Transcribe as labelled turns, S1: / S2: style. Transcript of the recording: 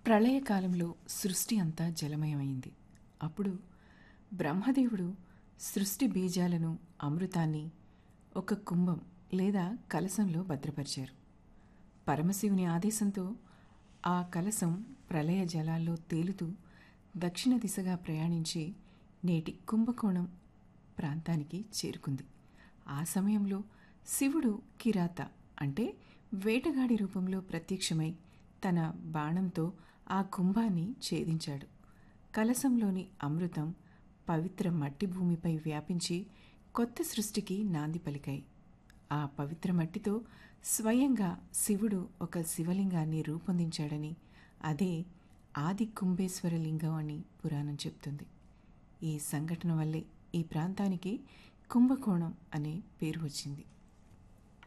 S1: ప్రళయకాలంలో సృష్టి అంతా జలమయమైంది అప్పుడు బ్రహ్మదేవుడు సృష్టి బీజాలను అమృతాన్ని ఒక కుంభం లేదా కలశంలో భద్రపరిచారు పరమశివుని ఆదేశంతో ఆ కలశం ప్రళయ జలాల్లో తేలుతూ దక్షిణ దిశగా ప్రయాణించి నేటి కుంభకోణం ప్రాంతానికి చేరుకుంది ఆ సమయంలో శివుడు కిరాత అంటే వేటగాడి రూపంలో ప్రత్యక్షమై తన బాణంతో ఆ కుంభాన్ని ఛేదించాడు కలశంలోని అమృతం పవిత్ర మట్టి భూమిపై వ్యాపించి కొత్త సృష్టికి నాంది పలికాయి ఆ పవిత్ర మట్టితో స్వయంగా శివుడు ఒక శివలింగాన్ని రూపొందించాడని అదే ఆది కుంభేశ్వర లింగం అని పురాణం చెప్తుంది ఈ సంఘటన వల్లే ఈ ప్రాంతానికి కుంభకోణం అనే పేరు వచ్చింది